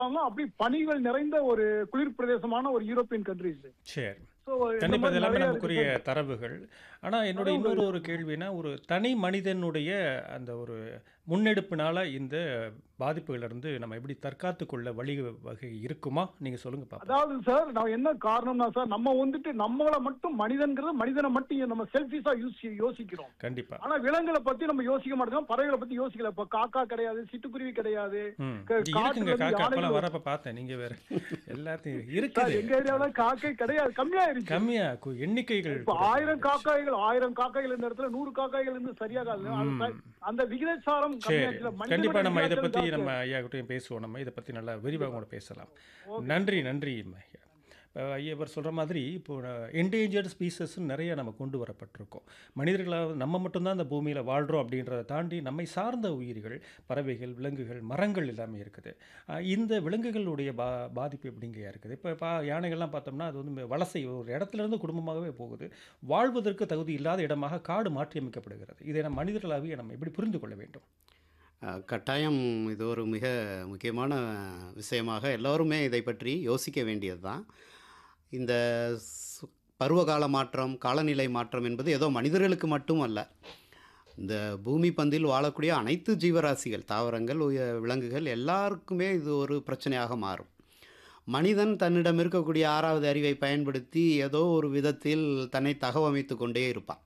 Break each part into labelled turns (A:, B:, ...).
A: அப்படி பனிகள் நிறைந்த ஒரு குளிர் பிரதேசமான ஒரு யூரோப்பியன் கண்ட்ரிஸ்
B: சரி
A: ஸோ
B: கண்டிப்பா இது எல்லாமே நமக்குரிய தரவுகள் ஆனா என்னோட இன்னொரு ஒரு கேள்வினா ஒரு தனி மனிதனுடைய அந்த ஒரு முன்னெடுப்பினால இந்த பாதிப்புகள்ல இருந்து நம்ம எப்படி தற்காத்து கொள்ள வழி வகை இருக்குமா நீங்க சொல்லுங்க பாப்போம்
A: அதாவது சார் நான் என்ன காரணம்னா சார் நம்ம வந்துட்டு நம்மள மட்டும் மனிதன்கிறது மனிதனை மட்டும் இங்க நம்ம செல்ஃபிஷா யூஸ் யோசிக்கிறோம்
B: கண்டிப்பா
A: ஆனா விலங்குகளை பத்தி நம்ம யோசிக்க மாட்டோம் பறவைகளை பத்தி யோசிக்கல இப்ப காக்கா கிடையாது சிட்டுக்குருவி கிடையாது
B: ம்
A: க-
B: இங்க
A: காட்டுல
B: இருக்குங்க
A: இருந்து
B: காக்கா அப்பெல்லாம்
A: யானைகள்
B: வரப்ப பார்த்தேன் நீங்க வேற எல்லாத்தையும்
A: சார்
B: இருக்குது
A: எங்க ஏரியாவில காக்கை கிடையாது கம்மியாயிருச்சு
B: கம்மியா கு- எண்ணிக்கைகள்
A: இப்ப
B: குறைவா
A: ஆயிரம்
B: இருந்துச்சு.
A: காக்காய்கள் ஆயிரம் காக்காய்கள் இந்த இடத்துல நூறு காக்காய்கள் இருந்து சரியாகாது அது ச- அந்த விகிதாச்சாரம்
B: சரி
A: கம்மியாச்சுல மனிதனுடைய
B: கண்டிப்பா நம்ம இதை
A: விகிதாச்சாரம்
B: பத்தி
A: ஜாஸ்தி
B: நம்ம ஐயா கிட்டயும் பேசுவோம் நம்ம இதை பத்தி நல்லா விரிவாக கூட பேசலாம் நன்றி நன்றி ஐயா இப்போ ஐயா இவர் சொல்கிற மாதிரி இப்போ என்டேஞ்சர்டு ஸ்பீசஸ்ன்னு நிறைய நம்ம கொண்டு வரப்பட்டிருக்கோம் மனிதர்களாக நம்ம மட்டும்தான் இந்த பூமியில் வாழ்கிறோம் அப்படின்றத தாண்டி நம்மை சார்ந்த உயிர்கள் பறவைகள் விலங்குகள் மரங்கள் எல்லாமே இருக்குது அஹ் இந்த விலங்குகளுடைய பா பாதிப்பு எப்படிங்க இருக்குது இப்போ பா யானைகள்லாம் பார்த்தோம்னா அது வந்து வலசை ஒரு இடத்துல இருந்து குடும்பமாகவே போகுது வாழ்வதற்கு தகுதி இல்லாத இடமாக காடு மாற்றியமைக்கப்படுகிறது இதை நம்ம மனிதர்களாகவே நம்ம எப்படி புரிந்து கொள்ள வேண்டும்
C: அஹ், கட்டாயம் இது ஒரு மிக முக்கியமான விஷயமாக எல்லோருமே இதை பற்றி யோசிக்க வேண்டியது தான் இந்த சு- பருவகால மாற்றம் காலநிலை மாற்றம் என்பது ஏதோ மனிதர்களுக்கு மட்டும் அல்ல இந்த பூமி பந்தில் வாழக்கூடிய அனைத்து ஜீவராசிகள் தாவரங்கள் உய- விலங்குகள் எல்லாருக்குமே இது ஒரு பிரச்சனையாக மாறும் மனிதன் தன்னிடம் இருக்கக்கூடிய ஆறாவது அறிவை பயன்படுத்தி ஏதோ ஒரு விதத்தில் தன்னை தகவமைத்து கொண்டே இருப்பான்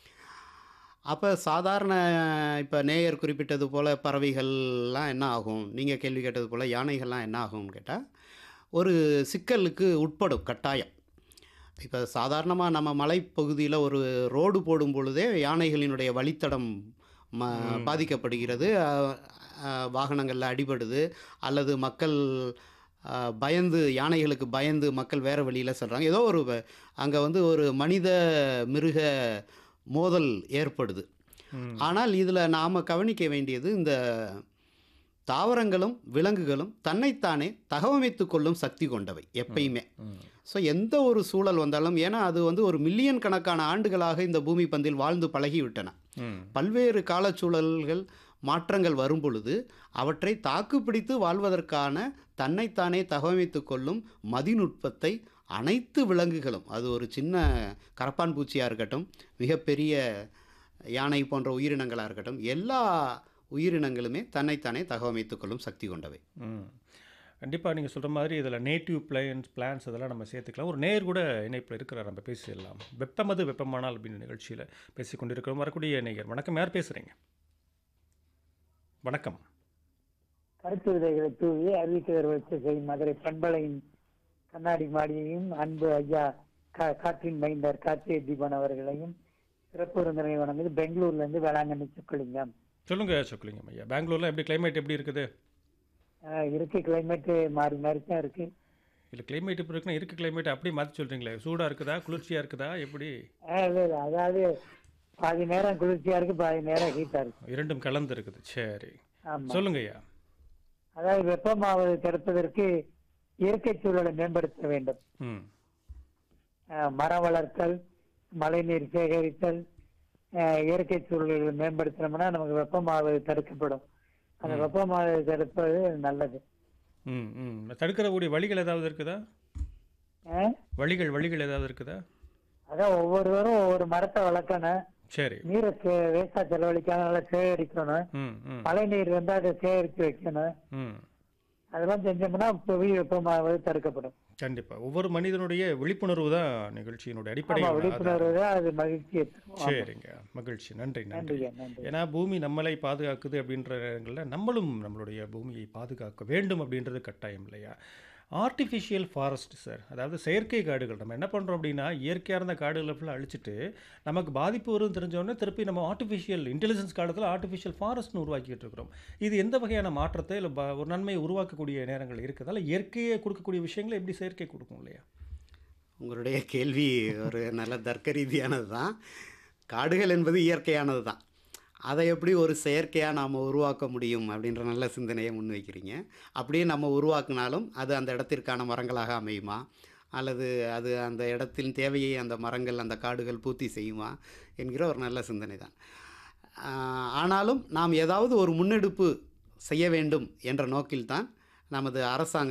C: அப்போ சாதாரண இப்போ நேயர் குறிப்பிட்டது போல் பறவைகள்லாம் என்ன ஆகும் நீங்கள் கேள்வி கேட்டது போல் யானைகள்லாம் என்ன ஆகும்னு கேட்டால் ஒரு சிக்கலுக்கு உட்படும் கட்டாயம் இப்போ சாதாரணமாக நம்ம மலைப்பகுதியில் ஒரு ரோடு போடும் பொழுதே யானைகளினுடைய வழித்தடம் ம பாதிக்கப்படுகிறது அஹ், அஹ், வாகனங்களில் அடிபடுது அல்லது மக்கள் அஹ், பயந்து யானைகளுக்கு பயந்து மக்கள் வேறு வழியில் செல்கிறாங்க ஏதோ ஒரு அங்கே வந்து ஒரு மனித மிருக மோதல் ஏற்படுது
B: ம்.
C: ஆனால் இதில் நாம் கவனிக்க வேண்டியது இந்த தாவரங்களும் விலங்குகளும் தன்னைத்தானே தகவமைத்து கொள்ளும் சக்தி கொண்டவை எப்பயுமே
B: ம்.
C: ஸோ எந்த ஒரு சூழல் வந்தாலும் ஏன்னா அது வந்து ஒரு மில்லியன் கணக்கான ஆண்டுகளாக இந்த பூமி பந்தில் வாழ்ந்து பழகிவிட்டன
B: ம்.
C: பல்வேறு காலச்சூழல்கள் மாற்றங்கள் வரும் பொழுது அவற்றை தாக்குப்பிடித்து வாழ்வதற்கான தன்னைத்தானே தகவமைத்து கொள்ளும் மதிநுட்பத்தை அனைத்து விலங்குகளும் அது ஒரு சின்ன கரப்பான் பூச்சியாக இருக்கட்டும் மிகப்பெரிய யானை போன்ற உயிரினங்களாக இருக்கட்டும் எல்லா உயிரினங்களுமே தன்னைத்தானே தகவமைத்து கொள்ளும் சக்தி கொண்டவை
B: ம் கண்டிப்பாக நீங்கள் சொல்கிற மாதிரி இதில் நேட்டிவ் பிளான்ஸ் பிளான்ஸ் அதெல்லாம் நம்ம சேர்த்துக்கலாம் ஒரு நேர் கூட இணைப்பில் இருக்கிறார் நம்ம பேசிடலாம் வெப்பமது வெப்பமானால் அப்படின்னு நிகழ்ச்சியில் பேசி கொண்டிருக்கிறோம் வரக்கூடிய நேயர் வணக்கம் யார் பேசுகிறீங்க வணக்கம்
D: கருத்து விதைகளை தூவி அறிவிக்கவர் வச்சு செய்யும் மதுரை பண்பலையின் கண்ணாடி மாடியையும் அன்பு ஐயா கா- காற்றின் மைந்தர் கார்த்திகை தீபன் அவர்களையும் சிறப்பு விருந்தினை வணங்குது பெங்களூர்ல இருந்து வேளாங்கண்ணி சுக்கலிங்கம்
B: சொல்லுங்க சொக்கலிங்கம் ஐயா பெங்களூரில் எப்படி climate எப்படி இருக்குது
D: ஆஹ் இருக்கு கிளைமேட் மாறி மாறி தான் இருக்கு
B: இல்லை climate இப்படி இருக்குன்னா இருக்கு climate அப்படியே மாற்றி சொல்கிறீங்களே சூடாக இருக்குதா குளிர்ச்சியாக இருக்குதா எப்படி
D: ஆஹ் இல்ல, இல்ல, அதாவது பாதி நேரம் குளிர்ச்சியா இருக்கு பாதி நேரம் ஹீட்டா இருக்கு
B: இரண்டும் கலந்து இருக்குது சரி
D: ஆமா
B: சொல்லுங்க ஐயா
D: அதாவது வெப்பமாவது தடுப்பதற்கு இயற்கை சூழலை மேம்படுத்த வேண்டும்
B: ம்
D: ஆஹ் மரம் வளர்த்தல் மழைநீர் சேகரித்தல் ஆஹ் இயற்கை சூழல்களை மேம்படுத்தினோம்னா நமக்கு வெப்பமாவது தடுக்கப்படும் அந்த வெப்பமாவது தடுப்பது நல்லது
B: ம் ம் தடுக்கிறக்கூடிய வழிகள் ஏதாவது இருக்குதா
D: ஆஹ்
B: வழிகள் வழிகள் ஏதாவது இருக்குதா
D: அதான் ஒவ்வொருவரும் ஒவ்வொரு மரத்தை வளர்க்கணும்
B: சரி
D: நீரை சே- வேஸ்டா செலவழிக்காம நல்லா சேகரிக்கணும்
B: ம் ம்
D: மழை நீர் வந்து அதை சேகரித்து வைக்கணும்
B: ம்
D: அதெல்லாம் செஞ்சோம்னா புவி வெப்பமாவது தடுக்கப்படும்
B: கண்டிப்பா ஒவ்வொரு மனிதனுடைய விழிப்புணர்வு தான் நிகழ்ச்சியினுடைய அடிப்படை
D: ஆமா
B: ஆதாரம்.
D: விழிப்புணர்வு தான் அது மகிழ்ச்சியை தரும். ஆமா.
B: சரிங்க மகிழ்ச்சி நன்றி நன்றி
D: நன்றிங்க நன்றி
B: ஏன்னா பூமி நம்மளை பாதுகாக்குது அப்படின்ற இடங்களில் நம்மளும் நம்மளுடைய பூமியை பாதுகாக்க வேண்டும் அப்படின்றது கட்டாயம் இல்லையா ஆர்டிஃபிஷியல் ஃபாரஸ்ட் சார் அதாவது செயற்கை காடுகள் நம்ம என்ன பண்ணுறோம் அப்படின்னா இயற்கையாக இருந்த காடுகளை ஃபுல்லாக அழிச்சிட்டு நமக்கு பாதிப்பு வரும் தெரிஞ்சோடனே திருப்பி நம்ம ஆர்டிஃபிஷியல் இன்டெலிஜென்ஸ் காலத்தில் ஆர்டிஃபிஷியல் ஃபாரஸ்ட்னு உருவாக்கிட்டு இருக்கிறோம் இது எந்த வகையான மாற்றத்தை இல்லை ப- ஒரு நன்மையை உருவாக்கக்கூடிய நேரங்கள் இருக்குதால இயற்கையை கொடுக்கக்கூடிய விஷயங்களை எப்படி செயற்கை கொடுக்கும் இல்லையா
C: உங்களுடைய கேள்வி ஒரு நல்ல தர்க்க ரீதியானது தான் காடுகள் என்பது இயற்கையானது தான் அதை எப்படி ஒரு செயற்கையாக நாம் உருவாக்க முடியும் அப்படின்ற நல்ல சிந்தனையை முன்வைக்கிறீங்க அப்படியே நம்ம உருவாக்குனாலும் அது அந்த இடத்திற்கான மரங்களாக அமையுமா அல்லது அது அந்த இடத்தின் தேவையை அந்த மரங்கள் அந்த காடுகள் பூர்த்தி செய்யுமா என்கிற ஒரு நல்ல சிந்தனை தான் ஆஹ், ஆனாலும் நாம் ஏதாவது ஒரு முன்னெடுப்பு செய்ய வேண்டும் என்ற நோக்கில்தான் நமது அரசாங்க